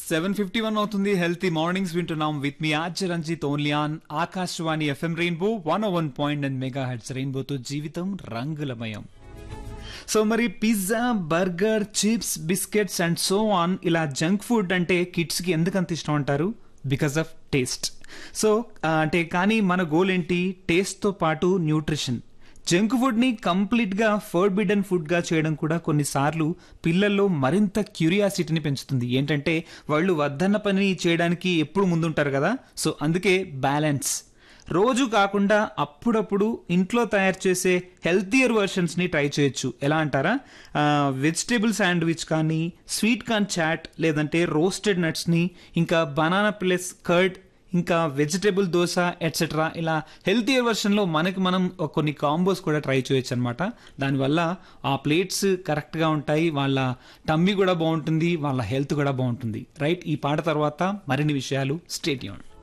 seven fifty one అవుతుంది healthy mornings వింటున్నాం with మీ Archa Ranjith only on Akashvani FM Rainbow one O one point and megahertz రెయిన్బోతో జీవితం రంగులమయం సో మరి pizza burger chips biscuits and so on ఇలా junk food అంటే కిడ్స్కి ఎందుకు అంత ఇష్టం అంటారు బికాస్ ఆఫ్ టేస్ట్ సో అంటే కానీ మన గోల్ ఏంటి టేస్ట్తో పాటు న్యూట్రిషన్ జంక్ ఫుడ్ని కంప్లీట్గా ఫర్బిడన్ ఫుడ్గా చేయడం కూడా కొన్నిసార్లు పిల్లల్లో మరింత క్యూరియాసిటీని పెంచుతుంది ఏంటంటే వాళ్ళు వద్దన్న పని చేయడానికి ఎప్పుడు ముందుంటారు కదా సో అందుకే బ్యాలెన్స్ రోజు కాకుండా అప్పుడప్పుడు ఇంట్లో తయారు చేసే హెల్తియర్ వర్షన్స్ని ట్రై చేయొచ్చు ఎలా అంటారా వెజిటేబుల్ శాండ్విచ్ కానీ స్వీట్ కార్న్ చాట్ లేదంటే రోస్టెడ్ నట్స్ని ఇంకా బనానా ప్లస్ కర్డ్ ఇంకా వెజిటేబుల్ దోశ ఎట్సెట్రా ఇలా హెల్తియర్ వర్షన్లో మనకి మనం కొన్ని కాంబోస్ కూడా ట్రై చేయొచ్చు అనమాట దానివల్ల ఆ ప్లేట్స్ కరెక్ట్గా ఉంటాయి వాళ్ళ టమ్మీ కూడా బాగుంటుంది వాళ్ళ హెల్త్ కూడా బాగుంటుంది రైట్ ఈ పాట తర్వాత మరిన్ని విషయాలు స్టేట్యూన్